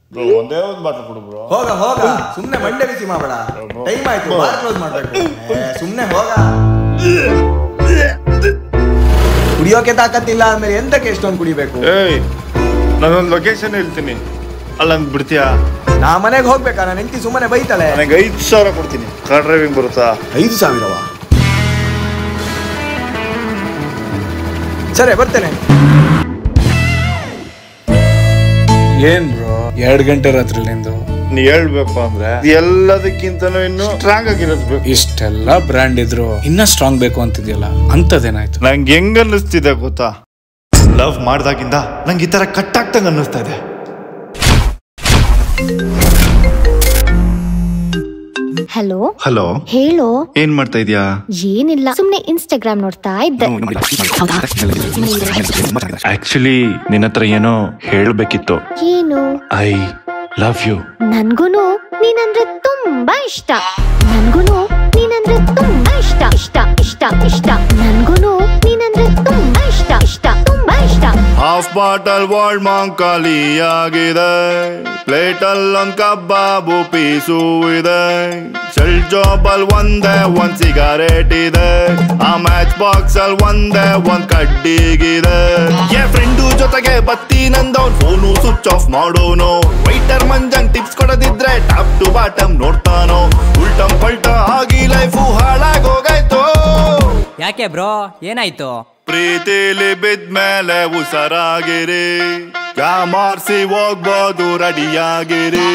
bro ಒಂದೇ ಒಂದು bottle ಕೊಡು ಬ್ರೋ ಹೋಗ ಹೋಗ ಸುಮ್ನೆ ಮಂಡೆ ಬಿಸಿ ಮಾಡಬೇಡ ಟೈಮ್ ಆಯ್ತು ಬಾರ್ ಕ್ಲೋಸ್ ಮಾಡ್ಬೇಕು ಏ, ಸುಮ್ನೆ ಹೋಗ ಕುಡಿಯೋಕೆ ತಾಕತ್ತಿಲ್ಲ ಅಂದ್ಮೇಲೆ ಎಂತಕ್ಕೆ ಎಷ್ಟೊಂದು ಕುಡಿಬೇಕು ಏಯ್ ನಾನೊಂದು ಲೊಕೇಶನ್ ಹೇಳ್ತೀನಿ ಅಲ್ಲ ಹಂಗ್ ಬಿಡ್ತೀಯಾ ನಾ ಮನೆಗೆ ಹೋಗ್ಬೇಕಾ ನನ್ನ ಹೆಂಡತಿ ಸುಮ್ಮನೆ ಬೈತಾಳೆ ನನಗೆ ಐದು ಸಾವಿರ ಕೊಡ್ತೀನಿ ಕಾರ್ ಡ್ರೈವಿಂಗ್ ಬರುತ್ತಾ ಐದು ಸಾವಿರವಾ ಸರಿ ಬರ್ತೇನೆ ಏನ್ ಬ್ರೋ ಎರಡ್ ಗಂಟೆ ರಾತ್ರಿಲಿಂದು ನೀ ಹೇಳ್ಬೇಕು ಅಂದ್ರೆ ಎಲ್ಲದಕ್ಕಿಂತನೂ ಇನ್ನು ಸ್ಟ್ರಾಂಗ್ ಆಗಿರೋದು ಬೇಕು ಇಷ್ಟೆಲ್ಲ ಬ್ರ್ಯಾಂಡ್ ಇದ್ರು ಇನ್ನ ಸ್ಟ್ರಾಂಗ್ ಬೇಕು ಅಂತಿದ್ಯಲ್ಲ ಅಂತದೇನಾಯ್ತು ನಂಗೆ ಹೆಂಗ್ ಅನ್ನಿಸ್ತಿದೆ ಗೊತ್ತಾ ಲವ್ ಮಾಡ್ದಾಗಿಂದ ನಂಗೆ ಈ ತರ ಕಟ್ಟಾಗ್ತಂಗ ಅನ್ನಿಸ್ತಾ ಇದೆ ಹಲೋ ಹಲೋ ಹೇಳೋ ಏನ್ ಮಾಡ್ತಾ ಇದೀಯಾ ಏನಿಲ್ಲ ಸುಮ್ನೆ ಇನ್ಸ್ಟಾಗ್ರಾಮ್ ನೋಡ್ತಾ ಇದ್ದೆ ಆಕ್ಚುಲಿ ನಿನ್ನ ಹತ್ರ ಏನೋ ಹೇಳ್ಬೇಕಿತ್ತು ಏನು ಐ ಲವ್ ಯು ನನ್ಗೂನು ನೀನಂದ್ರೆ ತುಂಬಾ ಇಷ್ಟ ನನ್ಗೂನು ನೀನಂದ್ರೆ ತುಂಬಾ ಇಷ್ಟ ಇಷ್ಟ ಇಷ್ಟ ಇಷ್ಟ ನನ್ಗೂನು ನೀನಂದ್ರೆ ತುಂಬಾ ಇಷ್ಟ ಇಷ್ಟ ತುಂಬಾ ಇಷ್ಟ ಹಾಫ್ ಬಾಟಲ್ ವಾಲ್ಡ್ ಮಾಂಗ್ ಖಾಲಿ ಆಗಿದೆ ಪ್ಲೇಟ್ ಅಲ್ಲೊಂದ್ ಕಬ್ಬಾಬು ಪೀಸು ಇದೆ ಶೆಲ್ ಜಾಬ್ ಅಲ್ಲಿ ಒಂದೇ ಒಂದ್ ಸಿಗಾರೇಟ್ ಇದೆ ಆ ಮ್ಯಾಚ್ ಬಾಕ್ಸ್ ಅಲ್ಲಿ ಒಂದೇ ಒಂದ್ ಕಡ್ಡಿಗಿದೆ ಏ ಫ್ರೆಂಡು ಜೊತೆಗೆ ಬತ್ತಿ ನಂದವನ್ ಫೋನು ಸ್ವಿಚ್ ಆಫ್ ಮಾಡೋನು ವೈಟರ್ ಮಂಜಂಗ್ ಟಿಪ್ಸ್ ಕೊಡದಿದ್ರೆ ಟಾಪ್ ಟು ಬಾಟಮ್ ನೋಡ್ತಾನೋ ಉಲ್ಟಂ ಪಲ್ಟ ಆಗಿ ಲೈಫು ಹಾಳಾಗೋಗಾಯ್ತು ಯಾಕೆ ಬ್ರೋ ಏನಾಯ್ತು ಪ್ರೀತಿಲಿ ಬಿದ್ಮೇಲೆ ಉಸರಾಗಿರಿ ಮಾರ್ಸಿ ಹೋಗ್ಬೋದು ರೆಡಿಯಾಗಿರಿ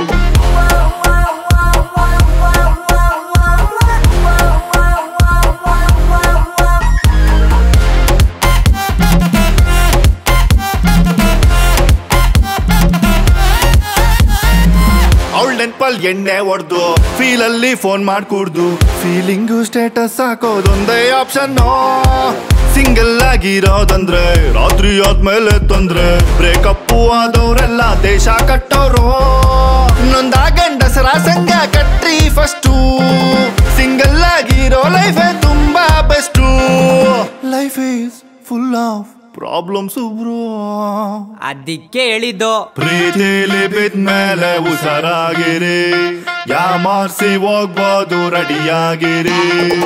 ಅವಳ ನೆನ್ಪಲ್ ಎಣ್ಣೆ ಹೊಡ್ದು ಫೀಲ್ ಅಲ್ಲಿ ಫೋನ್ ಮಾಡ್ಕೂಡ್ದು ಫೀಲಿಂಗು ಸ್ಟೇಟಸ್ ಹಾಕೋದೊಂದೇ ಆಪ್ಷನ್ ಸಿಂಗಲ್ ಆಗಿರೋದಂದ್ರೆ ರಾತ್ರಿ ಆದ್ಮೇಲೆ ತೊಂದ್ರೆ ಬ್ರೇಕಪ್ ಆದವ್ರೆಲ್ಲ ದೇಶ ಕಟ್ಟೋರು ನೊಂದ ಗಂಡಸರ ಸಂಘ ಕಟ್ರಿ ಫಸ್ಟು ಸಿಂಗಲ್ ಆಗಿರೋ ಲೈಫೇ ತುಂಬಾ best life is full of problems bro ಅದಕ್ಕೆ ಹೇಳಿದ್ದು ಪ್ರೀತಿಲಿ ಬಿದ್ಮೇಲೆ ಉಸರಾಗಿರಿ ಯಾಮಾರ್ಸಿ ಹೋಗ್ಬೋದು ರೆಡಿಯಾಗಿರಿ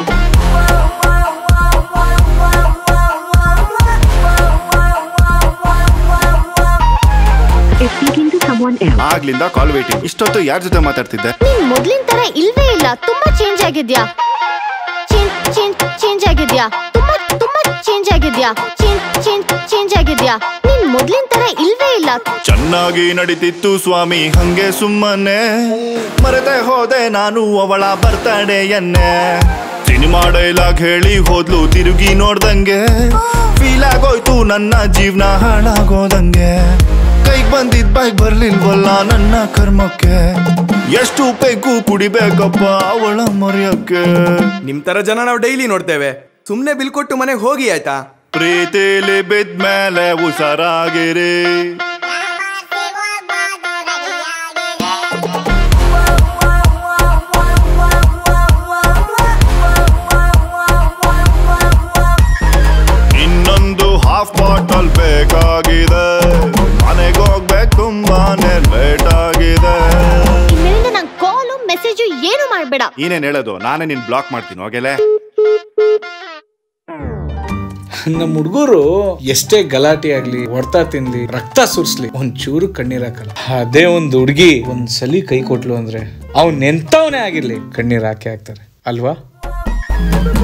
ಆಗ್ಲಿಂದ ಕಾಲ್ ವೇಟಿಂಗ್ ಇಷ್ಟೊತ್ತು ಯಾರ ಜೊತೆ ಮಾತಾಡ್ತಿದ್ದೆ ನೀನ್ ಮೊದ್ಲಿನ ತರ ಇಲ್ವೇ ಇಲ್ಲ ತುಂಬಾ ಚೇಂಜ್ ಆಗಿದ್ಯಾ ಚೇಂಜ್ ಚೇಂಜ್ ಚೇಂಜ್ ಆಗಿದ್ಯಾ ತುಂಬಾ ತುಂಬಾ ಚೇಂಜ್ ಆಗಿದ್ಯಾ ಚೇಂಜ್ ಚೇಂಜ್ ಚೇಂಜ್ ಆಗಿದ್ಯಾ ನೀನ್ ಮೊದ್ಲಿನ ತರ ಇಲ್ವೇ ಇಲ್ಲ ಚೆನ್ನಾಗಿ ನಡೀತಿತ್ತು ಸ್ವಾಮಿ ಹಂಗೆ ಸುಮ್ಮನೆ ಮರೆತೆ ಹೋದೆ ನಾನು ಅವಳ ಬರ್ತಡೆಯನ್ನೇ ಸಿನಿಮಾ ಡೈಲಾಗ್ ಹೇಳಿ ಹೋದ್ಲು ತಿರುಗಿ ನೋಡ್ದಂಗೆ ಫೀಲ್ ಆಗೋಯ್ತು ನನ್ನ ಜೀವನ ಹಾಳಾಗೋದಂಗೆ ಕೈಗ್ ಬಂದಿದ್ ಬೈಕ್ ಬರ್ಲಿಲ್ವಲ್ಲ ನನ್ನ ಕರ್ಮಕ್ಕೆ ಎಷ್ಟು ಬೇಕು ಕುಡಿಬೇಕಪ್ಪ ಅವಳ ಮರೆಯಕ್ಕೆ ನಿಮ್ ತರ ಜನ ನಾವು ಡೈಲಿ ನೋಡ್ತೇವೆ ಸುಮ್ನೆ ಬಿಲ್ ಕೊಟ್ಟು ಮನೆಗೆ ಹೋಗಿ ಆಯ್ತಾ ಪ್ರೀತಿಲಿ ಬಿದ್ಮೇಲೆ ಉಸರಾಗಿರಿ ಇನ್ನೊಂದು ಹಾಫ್ ಬಾಟಲ್ ಬೇಕಾಗಿದೆ ಮನೆಗೆ ಹೋಗ್ಬೇಕು ತುಂಬಾನೇ ಲೇಟ್ ಆಗಿದೆ ಇನ್ಮೇಲಿಂದ ನಂಗೆ ಕಾಲು ಮೆಸೇಜು ಏನು ಮಾಡ್ಬೇಡ ಏನೇನ್ ಹೇಳೋದು ನಾನೇ ನಿನ್ ಬ್ಲಾಕ್ ಮಾಡ್ತೀನಿ ಹೋಗೆಲೆ ನಮ್ಮ ಹುಡುಗರು ಎಷ್ಟೇ ಗಲಾಟೆ ಆಗ್ಲಿ ಹೊಡ್ತಾ ತಿನ್ಲಿ ರಕ್ತ ಸುರ್ಸ್ಲಿ ಒಂದ್ ಚೂರು ಕಣ್ಣೀರ್ ಹಾಕಲ್ಲ ಅದೇ ಒಂದ್ ಹುಡುಗಿ ಒಂದ್ ಸಲಿ ಕೈ ಕೊಟ್ಲು ಅಂದ್ರೆ ಅವ್ನ್ ಎಂತವನೇ ಆಗಿರ್ಲಿ ಕಣ್ಣೀರ್ ಹಾಕಿ ಹಾಕ್ತಾರೆ ಅಲ್ವಾ